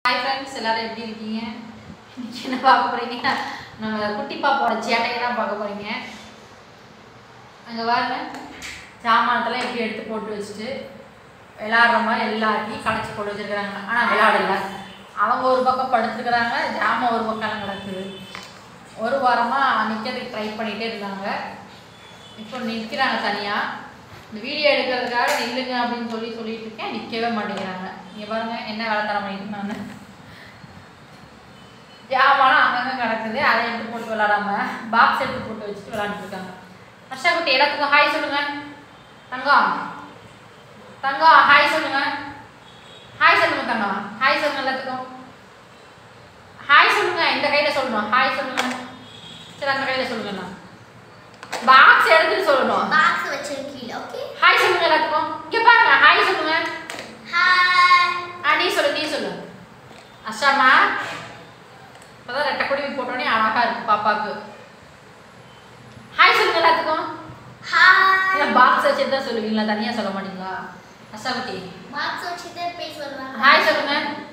hi friends எல்லாரும் எப்படி இருக்கீங்க இன்னைக்கு என்ன பார்க்க போறீங்க நம்ம குட்டி பாப்பாவோட சேட்டையை தான் பார்க்க போறீங்க அங்கே பாருங்க சாமானத்தெல்லாம் எப்படி எடுத்து போட்டு வச்சுட்டு விளையாடுற மாதிரி எல்லாத்தையும் களைச்சி போட்டு வச்சிருக்கிறாங்க ஆனால் விளையாடல அவங்க ஒரு பக்கம் படுத்துருக்குறாங்க ஜாமான் ஒரு பக்கம் கிடக்குது ஒரு வாரமாக நிற்கிறதுக்கு ட்ரை பண்ணிகிட்டே இருந்தாங்க இப்போ நிற்கிறாங்க தனியாக இந்த வீடியோ எடுக்கிறதுக்காக நில்லுங்க அப்படின்னு சொல்லி சொல்லிட்டு இருக்கேன் நிற்கவே மாட்டேங்கிறாங்க இங்கே பாருங்க என்ன வேலை தர பண்ணிட்டு நான் ஜாமான் அங்கங்கே கிடக்குது அதை எடுத்து போட்டு விளாடாம பாக்ஸ் எடுத்து போட்டு வச்சுட்டு விளாண்டுட்டு இருக்காங்க ஹர்ஷா குட்டி எல்லாத்துக்கும் ஹாய் சொல்லுங்க தங்கம் தங்கம் ஹாய் சொல்லுங்க ஹாய் சொல்லுங்க தங்கம் ஹாய் சொல்லுங்க எல்லாத்துக்கும் ஹாய் சொல்லுங்க இந்த கையில சொல்லணும் ஹாய் சொல்லுங்க சரி அந்த கையில சொல்லுங்கண்ணா பாக்ஸ் எடுத்துட்டு சொல்லணும் பாக்ஸ் வச்சிருக்கீங்க ஓகே ஹாய் சொல்லுங்க எல்லாத்துக்கும் இங்க பாருங்க ஹாய் சொல்லுங்க ஹாய் ஆ நீ சொல்லு நீ சொல்லு அஷாமா இப்போதான் ரெட்டை குடிவி போட்டோடனே அழகா இருக்கு பாப்பாக்கு ஹாய் சொல்லுங்க எல்லாத்துக்கும் ஹாய் இல்லை பாக்ஸ் வச்சுட்டு தான் சொல்லுவீங்களா தனியா சொல்ல மாட்டீங்களா அஷா குட்டி பாக்ஸ் வச்சிட்டு பேச சொல்லுவாங்க ஹாய் சொல்லுங்க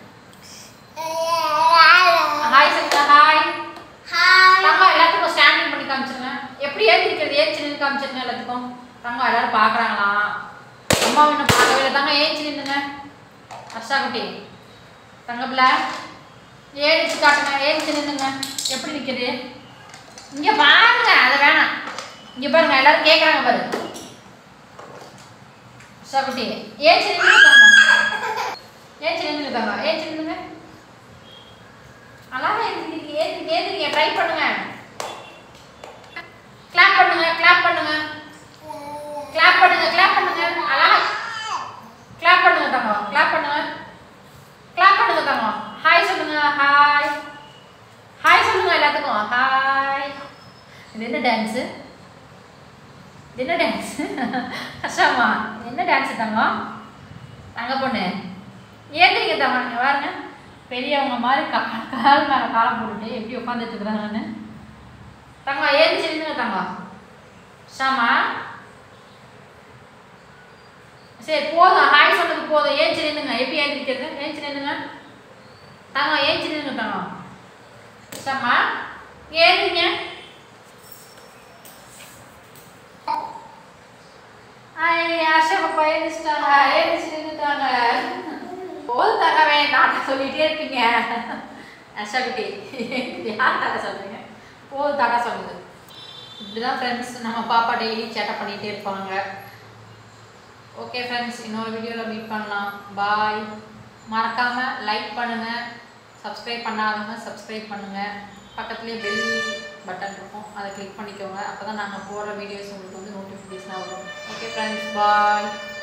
ஹாய் சொல்லுங்க ஹாய் ஹாய் தங்கம் எல்லாத்துக்கும் ஸ்டாண்டிங் பண்ணி காமிச்சிருங்க எப்படி ஏற்றிருக்கிறது ஏச்சு நின்று காமிச்சிருங்க எல்லாத்துக்கும் தங்கம் எல்லாரும் பார்க்குறாங்களா அம்மா இன்னும் பார்க்கவே இல்லை தங்கம் ஏச்சு நின்றுங்க அர்ஷா குட்டி தங்க பிள்ளை ஏழிச்சு காட்டுங்க ஏழிச்சு நின்றுங்க எப்படி நிற்கிது இங்கே பாருங்க அதை வேணாம் இங்கே பாருங்க எல்லாரும் கேட்குறாங்க பாரு அர்ஷா குட்டி ஏச்சு நின்று தங்கம் ஏச்சு நின்றுங்க தங்கம் ஏச்சு நின்றுங்க அழகா எழுந்திருக்கீங்க ஏந்திரிங்க ஏந்திரிங்க ட்ரை பண்ணுங்க கிளாப் பண்ணுங்க கிளாப் பண்ணுங்க கிளாப் பண்ணுங்க கிளாப் பண்ணுங்க அழகா கிளாப் பண்ணுங்க தங்கம் கிளாப் பண்ணுங்க கிளாப் பண்ணுங்க தங்கம் ஹாய் சொல்லுங்க ஹாய் ஹாய் சொல்லுங்க எல்லாத்துக்கும் ஹாய் இது என்ன டான்ஸு இது என்ன டான்ஸ் அஷாமா என்ன டான்ஸ் தங்கம் தங்க பொண்ணு ஏந்திரிங்க தங்கம் இங்க பாருங்க பெரியவங்க மாதிரி கா கால் மேலே காலம் போட்டுட்டு எப்படி உட்காந்துட்டு இருக்கிறாங்கன்னு தங்கம் ஏந்திரிச்சு நின்னுங்க தங்கம் ஷாமா சரி போதும் ஹாய் சொன்னது போதும் ஏஞ்சி நின்னுங்க எப்படி ஏந்திரிக்கிறது ஏஞ்சி நின்னுங்க தங்கம் ஏஞ்சி நின்னுங்க தங்கம் ஷாமா ஏந்திரிங்க ஐய் ஆஷா பாப்பா ஏந்திரிச்சிட்டாங்க ஏந்திரிச்சு நின்றுட்டாங்க போதும் தங்க வேண்டாம் சொல்லிட்டே இருப்பீங்க ஆஷா குட்டி யார் தக்க சொல்றீங்க போதும் தக்க சொல்லுது இப்படிதான் ஃப்ரெண்ட்ஸ் நம்ம பாப்பா டெய்லி சேட்டை பண்ணிகிட்டே இருப்பாங்க ஓகே ஃப்ரெண்ட்ஸ் இன்னொரு வீடியோவில் மீட் பண்ணலாம் பாய் மறக்காமல் லைக் பண்ணுங்கள் சப்ஸ்கிரைப் பண்ணாதவங்க சப்ஸ்கிரைப் பண்ணுங்கள் பக்கத்துலேயே பெல் பட்டன் இருக்கும் அதை கிளிக் பண்ணிக்கோங்க அப்போ தான் நாங்கள் போடுற வீடியோஸ் உங்களுக்கு வந்து நோட்டிஃபிகேஷனாக வரும் ஓகே ஃப்ரெண்ட்ஸ் பாய்